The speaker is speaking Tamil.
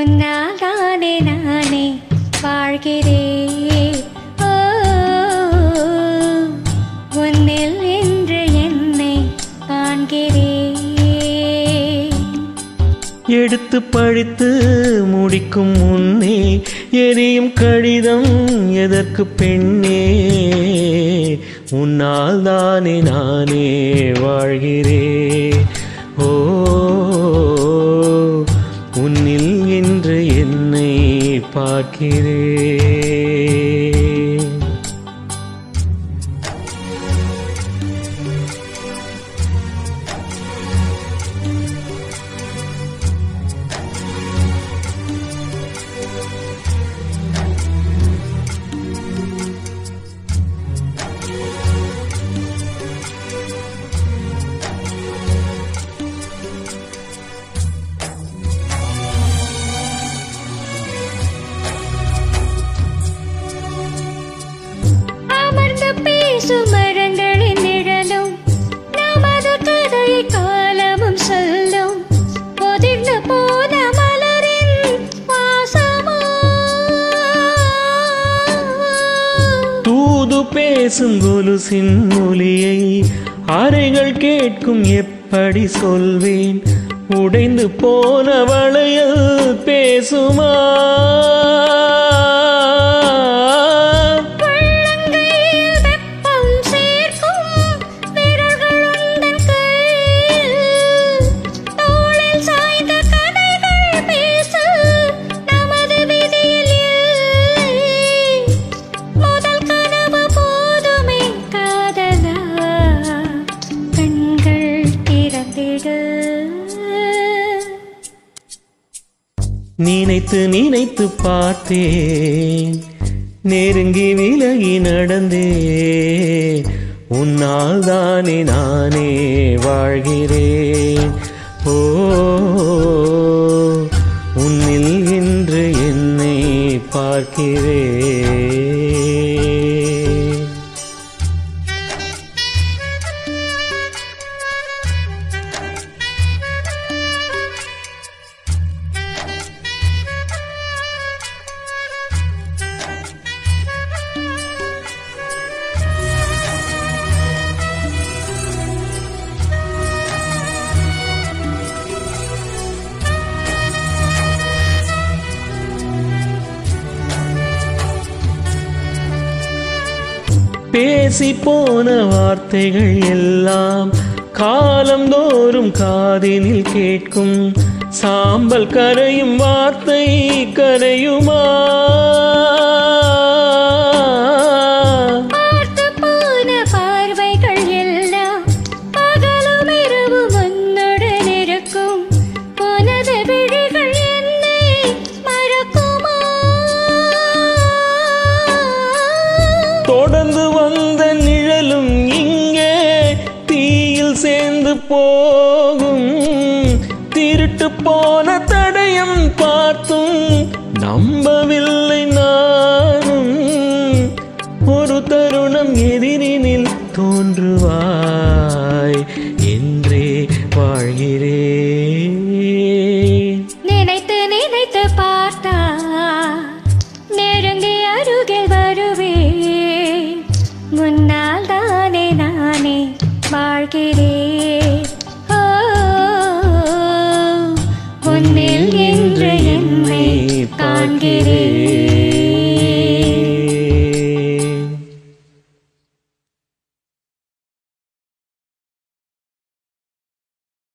உன்னால் தானே நானே வாழ்கிறேன் ஓ, உன்னில் என்று என்னை காண்கிறேன் எடுத்து பழித்து முடிக்கும் முன்னே எரியும் கடிதம் எதற்கு பெண்ணே உன்னால் தானே நானே வாழ்கிறேன் ஓ உன்னில் என்று என்னை பார்க்கிறேன் அமர்ந்து பேசும் மரங்களின் நிழலும் நமது கதையை காலமும் சொல்லும் பொதிர்ந்து போன மலரின் வாசமோ தூது பேசும் கொலுசின் ஒலியை அறைகள் கேட்கும் எப்படி சொல்வேன் உடைந்து போன வளையல் பேசுமா உள்ளங்கையில் வெப்பம் சேர்க்கும் விரல்கள் உந்தன் கையில் தோளில் சாய்ந்த கதைகள் பேசு நமது விதியில் இல்லை முதல் கனவு போதுமே காதலா கண்கள் திறந்திடு நினைத்து நினைத்து பார்த்தேன் நெருங்கி விலகி நடந்தே உன்னால் தானே நானே வாழ்கிறேன் ஓ உன்னில் இன்று என்னை பார்க்கிறேன் பேசி போன வார்த்தைகள் எல்லாம் காலந்தோறும் காதினில் கேட்கும் சாம்பல் கரையும் வார்த்தை கரையுமா பார்த்து போன பார்வைகள் எல்லாம் பகலும் இரவும் உன்னுடன் இருக்கும் உனது விழிகள் என்னை மறக்குமா தொடர்ந்து வந்த நிழலும் இங்கே தீயில் சேர்ந்து போகும் திருட்டு போன தடயம் பார்த்தும் நம்பவில்லை நானும் ஒரு தருணம் எதிரினில் தோன்றுவாய் என்றே வாழ்கிறேன் நினைத்து நினைத்து பார்த்தா நெருங்கி அருகில் வருவேன் முன்னால் தானே நானே வாழ்கிறேன்